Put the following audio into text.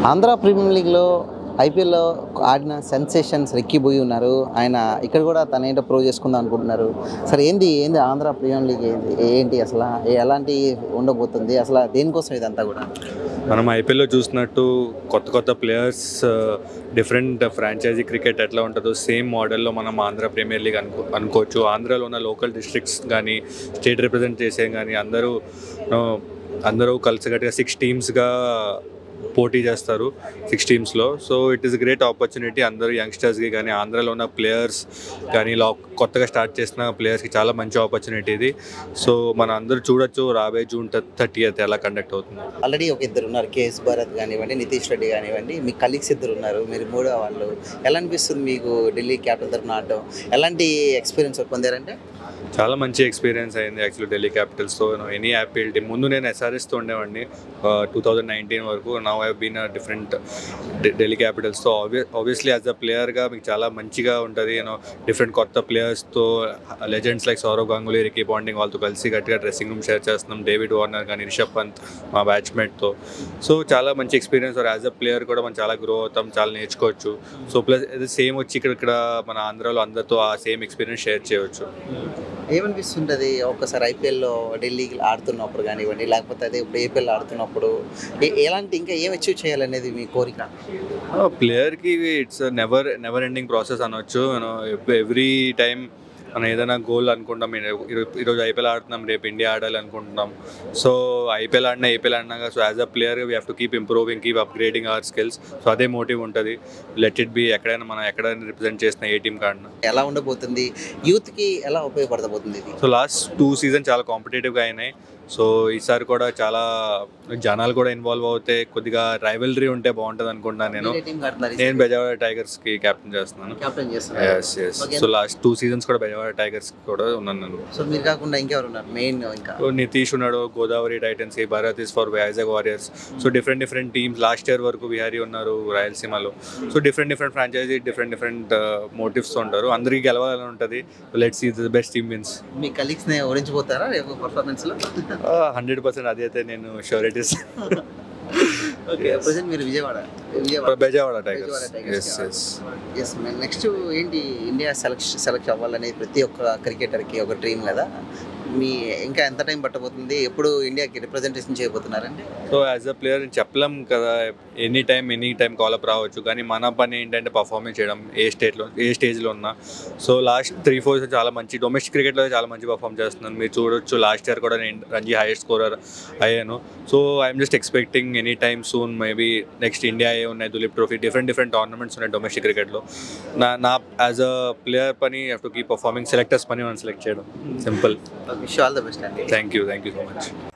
Andhra premier లీగ్లో ఐపీఎల్లో ఆడిన సెన్సేషన్స్ రెక్కిపోయి ఉన్నారు ఆయన ఇక్కడ కూడా తన ఏంటో ప్రూవ్ చేసుకుందాం అనుకుంటున్నారు సరే ఏంది ఏంది ఆంధ్ర ప్రీమియర్ లీగ్ ఏంది ఏంటి అసలు ఎలాంటి ఉండబోతుంది అసలు దేనికోసం ఇదంతా కూడా మనం ఐపీఎల్లో చూసినట్టు కొత్త కొత్త ప్లేయర్స్ డిఫరెంట్ ఫ్రాంచైజీ క్రికెట్ ఎట్లా ఉంటుందో సేమ్ మోడల్లో మనం ఆంధ్ర ప్రీమియర్ లీగ్ అనుకో అనుకోవచ్చు ఆంధ్రాలో ఉన్న లోకల్ డిస్ట్రిక్ట్స్ కానీ స్టేట్ రిప్రజెంట్ చేసే కానీ అందరూ you know, అందరూ కలిసికట్టుగా సిక్స్ టీమ్స్గా పోటీ చేస్తారు సిక్స్ టీమ్స్లో so it is great opportunity అందరూ యంగ్స్టర్స్కి కానీ ఆంధ్రాలో ఉన్న ప్లేయర్స్ కానీ ఇలా కొత్తగా స్టార్ట్ చేసిన ప్లేయర్స్కి చాలా మంచి ఆపర్చునిటీ ఇది సో మన అందరూ చూడొచ్చు రాబోయే జూన్ థర్టీ అయితే ఎలా కండక్ట్ అవుతుంది ఆల్రెడీ ఒక ఇద్దరు ఉన్నారు కేఎస్ భారత్ కానివ్వండి నితీష్ రెడ్డి కానివ్వండి మీ కలీగ్స్ ఇద్దరు ఉన్నారు మీరు మూడో వాళ్ళు ఎలా అనిపిస్తుంది మీకు ఢిల్లీ క్యాపిటల్ తరఫున ఆడటం ఎలాంటి ఎక్స్పీరియన్స్ పొందారంటే చాలా మంచి ఎక్స్పీరియన్స్ అయింది యాక్చువల్లీ ఢిల్లీ క్యాపిటల్స్తో ఎనీ ఐపీఎల్ టీమ్ ముందు నేను ఎస్ఆర్ఎస్తో ఉండేవాడిని టూ థౌజండ్ నైన్టీన్ వరకు now have been different Delhi క్యాపిటల్స్తో ఆబ్వియస్లీ యాజ్ అ ప్లేయర్గా మీకు చాలా మంచిగా ఉంటుంది యూనో డిఫరెంట్ కొత్త ప్లేయర్స్తో legends like Sourav Ganguly Ricky Ponting వాళ్ళతో కలిసి గట్టిగా డ్రెస్సింగ్ రూమ్ షేర్ చేస్తున్నాం డేవిడ్ వార్నర్ కానీ రిషబ్ పంత్ మా బ్యాచ్మేట్తో సో చాలా మంచి ఎక్స్పీరియన్స్ యాజ్ అ ప్లేయర్ కూడా మనం చాలా గ్రో అవుతాం చాలా నేర్చుకోవచ్చు సో ప్లస్ ఇది సేమ్ వచ్చి ఇక్కడ ఇక్కడ మన ఆంధ్రాలో అందరితో ఆ సేమ్ ఎక్స్పీరియన్స్ షేర్ చేయవచ్చు ఏమనిపిస్తుంటుంది ఒక్కసారి ఐపీఎల్లో ఢిల్లీకి ఆడుతున్నప్పుడు కానివ్వండి లేకపోతే అదే ఇప్పుడు ఏపీఎల్ ఆడుతున్నప్పుడు ఏ- ఎలాంటి ఇంకా ఏం అచీవ్ చేయాలనేది మీ కోరిక ప్లేయర్కి it's never never ending process అనొచ్చు ఎవ్రీ టైం మనం ఏదైనా గోల్ అనుకుంటాం ఈ- ఈ- ఈరోజు ఐపీఎల్ ఆడుతున్నాం రేపు ఇండియా ఆడాలి అనుకుంటున్నాం సో ఐపీఎల్ ఆడినా ఏపీఎల్ ఆడినాక so as a player we have to keep improving keep upgrading our skills so అదే మోటివ్ ఉంటుంది లెట్ ఇట్ బి ఎక్కడైనా మనం ఎక్కడైనా రిప్రజెంట్ చేసిన ఏ టీం కాడినా ఎలా ఉండబోతుంది యూత్కి ఎలా ఉపయోగపడబోతుంది ఇది సో లాస్ట్ టూ సీజన్ చాలా కాంపిటేటివ్గా అయినాయి సో ఈసారి కూడా చాలా జనాలు కూడా ఇన్వాల్వ్ అవుతే కొద్దిగా రైవలరీ ఉంటే బాగుంటుంది అనుకుంటున్నాను నేను మీరే టీం కడుతున్నారు నేను బెజవాడ టైగర్స్కి క్యాప్టెన్ చేస్తున్నాను కెప్టెన్ చేస్తున్నారు yes yes Okay. So last two seasons కూడా బెజవాడ టైగర్స్ కూడా ఉన్నాను నేను సో మీరు కాకుండా ఇంకెవరు ఉన్నారు మెయిన్ ఇంకా సో నితీష్ ఉన్నాడు Godavari Titans Bharat is for Vizag Warriors so different different teams last year వరకు విహారీ ఉన్నారు రాయలసీమలో so different different franchise different different మోటివ్స్తో ఉంటారు అందరికీ గెలవాలని ఉంటుంది లెట్స్ ఈ ద బెస్ట్ టీమ్ విన్స్ మీ కలీగ్స్ ని ఓడించిపోతారా రేపు పర్ఫార్మెన్స్ లో హండ్రెడ్ పర్సెంట్ అది అయితే నేను షూరిటీస్ ఓకే ప్రెసెంట్ మీరు Vijayawada Vijayawada Bezawada Tigers Bezawada Tigers yes కి ఎస్ ఎస్ నెక్స్ట్ ఏంటి ఇండియా సెలెక్ట్ సెలెక్ట్ అవ్వాలనేది ప్రతి ఒక్క క్రికెటర్కి ఒక డ్రీమ్ కదా మీ ఇంకా ఎంత టైం పట్టబోతుంది ఎప్పుడు ఇండియాకి రిప్రజెంటేషన్ చేయబోతున్నారండి సో యాజ్ అ ప్లేయర్ చెప్పలేం కదా any time any time call up రావచ్చు కానీ మన పని ఏంటంటే పర్ఫార్మెన్స్ చేయడం ఏ స్టేట్లో ఏ స్టేజ్లో ఉన్నా సో లాస్ట్ త్రీ ఫోర్ చాలా మంచి డొమెస్టిక్ క్రికెట్లో చాలా మంచి పర్ఫామ్ చేస్తున్నాను మీరు చూడొచ్చు లాస్ట్ ఇయర్ కూడా నేను రంజీ హైయెస్ట్ స్కోరర్ అయ్యాను so I'm just expecting any time soon maybe next India A ఉన్నాయి Duleep trophy different different tournaments ఉన్నాయి డొమెస్టిక్ క్రికెట్లో నా నా యాజ్ అ ప్లేయర్ పని have to keep performing selectors పని మనం సెలెక్ట్ చేయడం simple wish all the best అండి thank you thank you so much